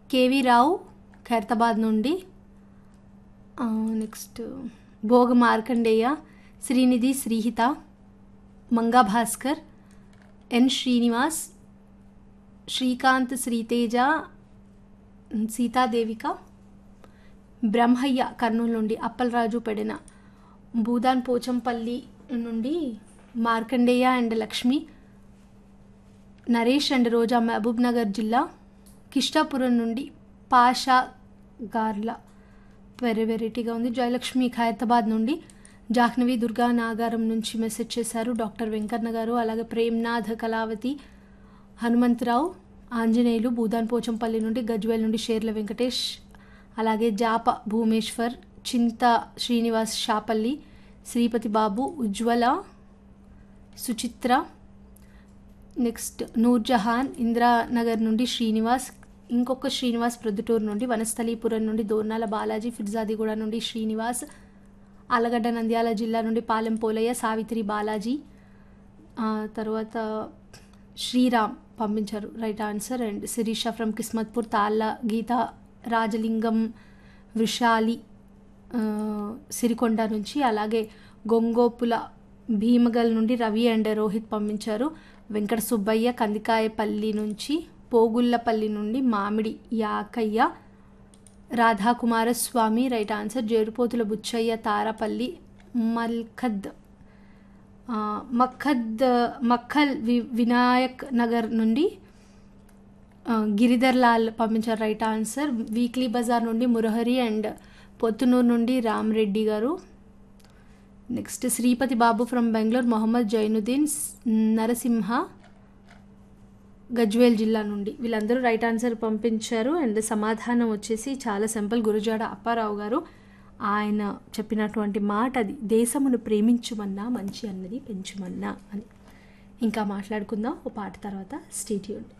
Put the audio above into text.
KV రావు ఖైరతాబాద్ నుండి ఆ, next భోగ మార్కండేయ శ్రీనిధి శ్రీహిత మంగా భాస్కర్ ఎన్ శ్రీనివాస్ శ్రీకాంత్ శ్రీతేజ సీతాదేవిక బ్రహ్మయ్య కర్నూలు నుండి అప్పలరాజు పెడిన భూదాన్ పోచంపల్లి నుండి మార్కండేయ అండ్ లక్ష్మి నరేష్ అండ్ రోజా మహబూబ్ నగర్ జిల్లా కిష్టాపురం నుండి పాషా గార్ల వెరీ వెరైటీగా ఉంది జయలక్ష్మి ఖైరతాబాద్ నుండి జాహ్నవి దుర్గా నాగారం నుంచి మెసేజ్ చేశారు డాక్టర్ వెంకన్న గారు అలాగే ప్రేమ్నాథ్ కళావతి హనుమంతరావు ఆంజనేయులు భూదాన్ పోచంపల్లి నుండి గజ్వేల్ నుండి షేర్ల వెంకటేష్ అలాగే జాప భూమేశ్వర్ చింత శ్రీనివాస్ షాపల్లి శ్రీపతి బాబు ఉజ్వల సుచిత్ర నెక్స్ట్ నూర్జహాన్ ఇందిరానగర్ నుండి శ్రీనివాస్ ఇంకొక శ్రీనివాస్ ప్రొద్దుటూరు నుండి వనస్థలీపురం నుండి దోర్నాల బాలాజీ ఫిర్జాదిగూడ నుండి శ్రీనివాస్ ఆలగడ్డ నంద్యాల జిల్లా నుండి పాలెం పోలయ్య సావిత్రి బాలాజీ ఆ, తర్వాత శ్రీరామ్ పంపించారు right answer and Sirisha from Kismatpur Talla Geetha Rajalingam Vrushali ఆ, సిరికొండ నుంచి అలాగే గొంగోపుల భీమగల్ నుండి రవి అండ్ రోహిత్ పంపించారు వెంకట సుబ్బయ్య కందికాయపల్లి నుంచి పోగుళ్ళపల్లి నుండి మామిడి యాకయ్య రాధాకుమారస్వామి రైట్ ఆన్సర్ జేరుపోతుల బుచ్చయ్య తారపల్లి మల్ఖద్ ఆ, మఖద్ మక్కల్ వి వినాయక్ నగర్ నుండి ఆ, గిరిధర్ లాల్ పంపించారు రైట్ ఆన్సర్ వీక్లీ బజార్ నుండి మురహరి అండ్ పొత్తునూరు నుండి రామ్ రెడ్డి గారు నెక్స్ట్ శ్రీపతి బాబు ఫ్రమ్ బెంగళూరు మొహమ్మద్ జైనుద్దీన్ స్- నరసింహ గజ్వేల్ జిల్లా నుండి వీళ్ళందరూ రైట్ ఆన్సర్ పంపించారు అండ్ సమాధానం వచ్చేసి చాలా సింపుల్ గురుజాడ అప్పారావు గారు ఆయన చెప్పినటువంటి మాట అది దేశమును ప్రేమించుమన్నా మంచి అన్నది పెంచుమన్నా అని ఇంకా మాట్లాడుకుందాం ఓ పాట తర్వాత స్టేట్యూడ్